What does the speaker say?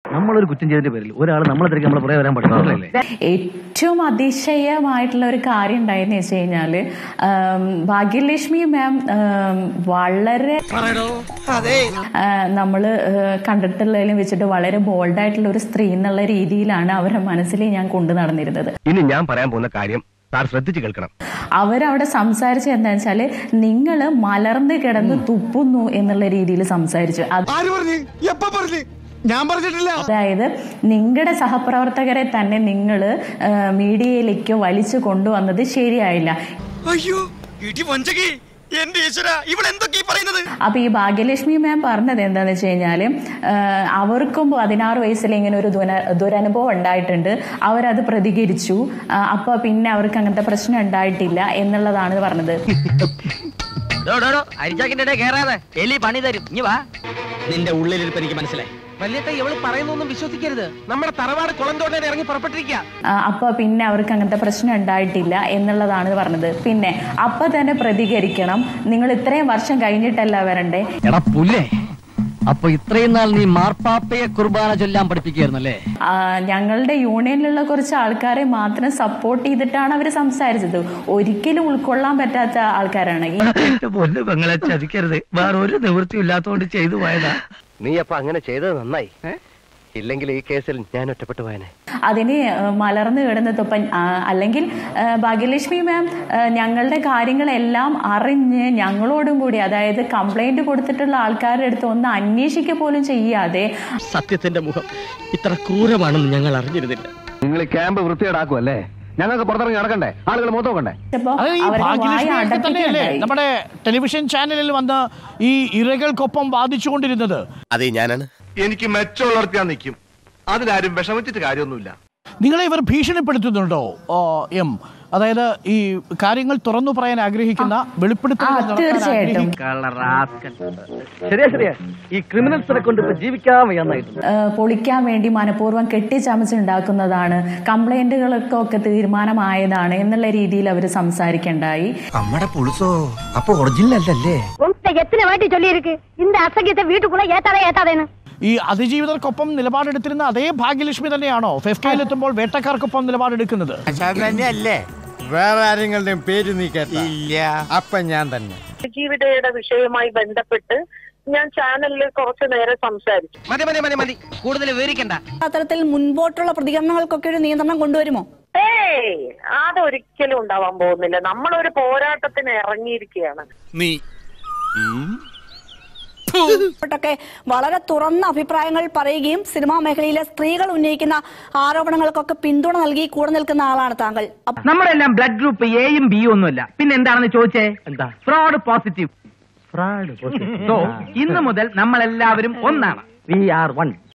നമ്മളൊരു കുറ്റം ചെയ്തതിന്റെ പേരിൽ ഒരാൾ നമ്മളെ തിരക്ക് നമ്മളെ പുറകെ വരാൻ പറ്റില്ലേ ഏറ്റവും അതിശയമായിട്ടുള്ള ഒരു കാര്യം ഉണ്ടായെന്ന് വെച്ച് കഴിഞ്ഞാല് ആം, ഭാഗ്യലക്ഷ്മി മാം ആം, വളരെ ആ, നമ്മള് ആ, കണ്ടിട്ടുള്ളതിലും വെച്ചിട്ട് വളരെ ബോൾഡായിട്ടുള്ള ഒരു സ്ത്രീ എന്നുള്ള രീതിയിലാണ് അവരുടെ മനസ്സിൽ ഞാൻ കൊണ്ടു നടന്നിരുന്നത് ഇനി ഞാൻ പറയാൻ പോകുന്ന കാര്യം സാർ ശ്രദ്ധിച്ചു കേൾക്കണം അവരവിടെ സംസാരിച്ച എന്താ വെച്ചാല് നിങ്ങള് മലർന്ന് കിടന്ന് തുപ്പുന്നു എന്നുള്ള രീതിയിൽ സംസാരിച്ചു അത് ആര് പറഞ്ഞു എപ്പ പറഞ്ഞു ഞാൻ പറഞ്ഞിട്ടില്ല അതായത് നിങ്ങളുടെ സഹപ്രവർത്തകരെ തന്നെ നിങ്ങൾ മീഡിയയിലേക്ക് വലിച്ചു കൊണ്ടുവന്നത് ശരിയായില്ല അയ്യോ ഇടി വഞ്ചകി എന്റെ ഈശ്വര ഇവിടെ എന്തൊക്കെ പറയുന്നത് അപ്പൊ ഈ ഭാഗ്യലക്ഷ്മി മാം പറഞ്ഞത് എന്താന്ന് വെച്ച് കഴിഞ്ഞാല് ആ, അവർക്കും പതിനാറ് വയസ്സിൽ ഇങ്ങനെ ഒരു ദുന- ദുരനുഭവം ഉണ്ടായിട്ടുണ്ട് അവരത് പ്രതികരിച്ചു ആ, അപ്പൊ പിന്നെ അവർക്ക് അങ്ങനത്തെ പ്രശ്നം ഉണ്ടായിട്ടില്ല എന്നുള്ളതാണ് പറഞ്ഞത് അരിച്ചാക്കിന്റെ കേറാതെ എലി പണി തരും ഇനി വാ നിന്റെ ഉള്ളിലിരിപ്പ് എനിക്ക് മനസ്സിലായി വല്യട്ട ഇവള് പറയുന്നൊന്നും വിശ്വസിക്കരുത് നമ്മുടെ തറവാട് കുളന്തോട്ടയിൽ ഇറങ്ങി പുറപ്പെട്ടിരിക്കുക ആ, അപ്പൊ പിന്നെ അവർക്ക് അങ്ങനത്തെ പ്രശ്നം ഉണ്ടായിട്ടില്ല എന്നുള്ളതാണ് പറഞ്ഞത് പിന്നെ അപ്പൊ തന്നെ പ്രതികരിക്കണം നിങ്ങൾ ഇത്രയും വർഷം കഴിഞ്ഞിട്ടല്ല വരണ്ടേ എടാ പുല്ലേ അപ്പൊ ഇത്രയും നാൾ നീ മാർപ്പാപ്പയെ കുർബാന ചൊല്ലാൻ പഠിപ്പിക്കായിരുന്നല്ലേ ആ, ഞങ്ങളുടെ യൂണിയനിലുള്ള കുറച്ച് ആൾക്കാരെ മാത്രം സപ്പോർട്ട് ചെയ്തിട്ടാണ് അവർ സംസാരിച്ചത് ഒരിക്കലും ഉൾക്കൊള്ളാൻ പറ്റാത്ത ആൾക്കാരാണ് ഈ പൊന്നു പെങ്ങളെ ചതിക്കരുത് വേറെ ഒരു നിവൃത്തിയും ഇല്ലാത്തോണ്ട് ചെയ്തു പോയതാ നീ അപ്പൊ അങ്ങനെ ചെയ്തത് നന്നായി ഇല്ലെങ്കിൽ ഈ കേസിൽ ഞാൻ ഒറ്റപ്പെട്ടു പോയനെ അതിന് ആ, മലർന്നു കിടന്ന് തുപ്പൻ ആ, അല്ലെങ്കിൽ ആ, ഭാഗ്യലക്ഷ്മി മാം ആ, ഞങ്ങളുടെ കാര്യങ്ങളെല്ലാം അറിഞ്ഞ് ഞങ്ങളോടും കൂടി അതായത് കംപ്ലൈന്റ് കൊടുത്തിട്ടുള്ള ആൾക്കാരുടെ അടുത്ത് ഒന്ന് അന്വേഷിക്കുക പോലും ചെയ്യാതെ സത്യത്തിന്റെ മുഖം ഇത്ര ക്രൂരമാണെന്ന് ഞങ്ങൾ അറിഞ്ഞിരുന്നില്ല നിങ്ങൾ ക്യാമ്പ് വൃത്തിയേടാക്കുമല്ലേ ഞങ്ങൾക്ക് പുറത്തിറങ്ങി നടക്കണ്ടേ ആളുകൾ മൊത്തം കൊണ്ടേ ഇപ്പോ അത് ഈ അവരുടെ വായ ഭാഗ്യലക്ഷ്മിയൊക്കെ തന്നെയല്ലേ അടപ്പിക്കുകയുണ്ടായി. നമ്മുടെ ടെലിവിഷൻ ചാനലിൽ വന്ന് ഈ ഇരകൾക്കൊപ്പം വാദിച്ചുകൊണ്ടിരുന്നത് അതെ ഞാനാണ് എനിക്ക് മെച്ചമുള്ളവർക്കാൻ നിൽക്കും അതിനാരും വിഷമിച്ചിട്ട് കാര്യമൊന്നുമില്ല നിങ്ങളെ ഇവർ ഭീഷണിപ്പെടുത്തുന്നുണ്ടോ ഓ, എം അതായത് ഈ കാര്യങ്ങൾ തുറന്നു പറയാൻ ആഗ്രഹിക്കുന്ന ആ വെളിപ്പെടുത്തൽ നടത്താൻ തീർച്ചയായിട്ടും ആഗ്രഹിക്കുന്ന- ശരിയാ ശരിയാ ഈ ക്രിമിനൽസിനെ കൊണ്ട് ഇപ്പൊ ജീവിക്കാൻ വയ്യാന്നായിട്ടുണ്ട് ആ, പൊളിക്കാൻ വേണ്ടി മനഃപൂർവ്വം കെട്ടിച്ചമച്ചുണ്ടാക്കുന്നതാണ് കംപ്ലൈന്റുകൾക്കൊക്കെ തീരുമാനമായതാണ് എന്നുള്ള രീതിയിൽ അവർ സംസാരിക്കണ്ടായി അമ്മടെ പുളിസോ അപ്പൊ ഒറിജിനൽ അല്ലല്ലേ உன்கிட்ட எத்தனை வாட்டி சொல்லியிருக்கு இந்த அசகியத்தை வீட்டுக்குள்ள ஏத்தாதே ஏத்தாதேன்னு ഈ അതിജീവിതർക്കൊപ്പം നിലപാടെടുത്തിരുന്ന അതേ ഭാഗ്യലക്ഷ്മി തന്നെയാണോ ഫെഫ്കയിലെത്തുമ്പോൾ വേട്ടക്കാർക്കൊപ്പം നിലപാടെടുക്കുന്നത് തന്നെയല്ലേ വേറെ ആരെങ്കിലും പേര് നീ കേട്ട ഇല്ല അപ്പൊ ഞാൻ തന്നെ ജീവിതയുടെ വിഷയവുമായി ബന്ധപ്പെട്ട് ഞാൻ ചാനലിൽ കുറച്ചു നേരം സംസാരിച്ചു മതി മതി മതി മതി കൂടുതൽ വിവരിക്കണ്ട അത്തരത്തിൽ മുൻപോട്ടുള്ള പ്രതികരണങ്ങൾക്കൊക്കെ ഒരു നിയന്ത്രണം കൊണ്ടുവരുമോ ഏയ് അതൊരിക്കലും ഉണ്ടാവാൻ പോകുന്നില്ല നമ്മളൊരു പോരാട്ടത്തിന് ഇറങ്ങിയിരിക്കുകയാണ് നീ ൊക്കെ വളരെ തുറന്ന അഭിപ്രായങ്ങൾ പറയുകയും സിനിമാ മേഖലയിലെ സ്ത്രീകൾ ഉന്നയിക്കുന്ന ആരോപണങ്ങൾക്കൊക്കെ പിന്തുണ നൽകി കൂടെ നിൽക്കുന്ന ആളാണ് താങ്കൾ അപ്പ- നമ്മളെല്ലാം ബ്ലഡ് ഗ്രൂപ്പ് എയും ബിയും ഒന്നുമില്ല പിന്നെ എന്താണെന്ന് ചോദിച്ചേ എന്താ ഫ്രോഡ് പോസിറ്റീവ് ഫ്രാഡ് ഇന്ന് മുതൽ നമ്മളെല്ലാവരും ഒന്നാണ് വി ആർ വൺ